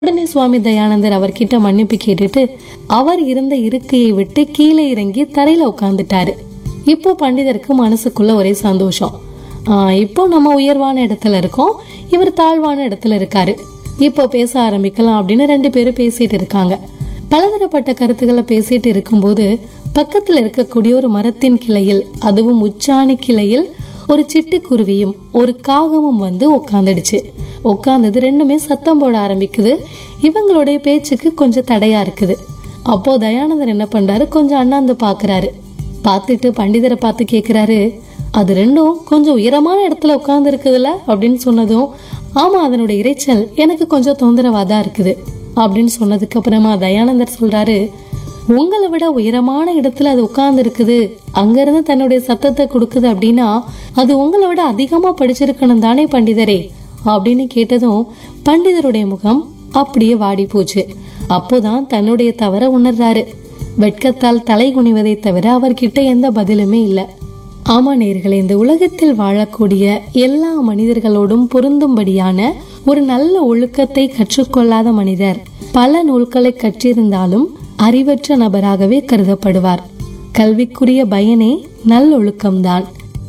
உடனே சுவாமி தயானந்தர் அவர்கிட்ட மன்னிப்பு கேட்டுட்டு அவர் இருந்த இருக்கையை விட்டு கீழே இறங்கி தரையில உட்கார்ந்துட்டாரு இப்போ பண்டிதருக்கு மனசுக்குள்ள ஒரே சந்தோஷம் ஆஹ் இப்போ நம்ம உயர்வான இடத்துல இருக்கோம் இவர் தாழ்வான இடத்துல இருக்காரு இப்போ பேச ஆரம்பிக்கலாம் அப்படின்னு ரெண்டு பேரும் பேசிட்டு இருக்காங்க பலதரப்பட்ட கருத்துக்களை பேசிட்டு இருக்கும்போது பக்கத்துல இருக்கக்கூடிய ஒரு மரத்தின் கிளையில் அதுவும் உச்சாணி கிளையில் ஒரு சிட்டுக்குருவியும் ஒரு காகமும் வந்து உட்காந்துடுச்சு உட்காந்தது ரெண்டுமே சத்தம் போட ஆரம்பிக்குது இவங்களுடைய பேச்சுக்கு கொஞ்சம் தடையா இருக்குது அப்போ தயானந்தர் என்ன பண்றாரு கொஞ்சம் அண்ணாந்து பாக்குறாரு பார்த்துட்டு பண்டிதரை பார்த்து கேக்குறாரு அது ரெண்டும் கொஞ்சம் உயரமான இடத்துல உட்கார்ந்து இருக்குதுல்ல அப்படின்னு சொன்னதும் ஆமா அதனுடைய இரைச்சல் எனக்கு கொஞ்சம் தொந்தரவா தான் இருக்குது அப்படின்னு சொன்னதுக்கு அப்புறமா தயானந்தர் சொல்றாரு உங்களை விட உயரமான இடத்துல அது உட்கார்ந்து இருக்குது அங்கிருந்து தன்னுடைய சத்தத்தை கொடுக்குது அப்படின்னா அது உங்களை விட அதிகமா படிச்சிருக்கணும் தானே பண்டிதரே அப்படின்னு கேட்டதும் பண்டிதருடைய முகம் அப்படியே வாடி போச்சு அப்போதான் தன்னுடைய தவற உணர்றாரு வெட்கத்தால் தலை குனிவதை தவிர அவர்கிட்ட எந்த பதிலுமே இல்லை ஆமா நேர்களே இந்த உலகத்தில் வாழக்கூடிய எல்லா மனிதர்களோடும் பொருந்தும்படியான ஒரு நல்ல ஒழுக்கத்தை கற்றுக்கொள்ளாத மனிதர் பல நூல்களை கற்றிருந்தாலும் அறிவற்ற நபராகவே கருதப்படுவார் கல்விக்குரிய பயனே நல்லொழுக்கம்தான்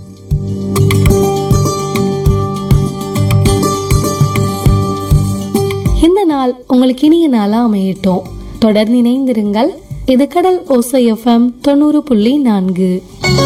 இந்த நாள் உங்களுக்கு இனிய நாளா அமையட்டும் தொடர்ந்து இணைந்திருங்கள் இது கடல் ஓசை எஃப்எம் தொண்ணூறு புள்ளி நான்கு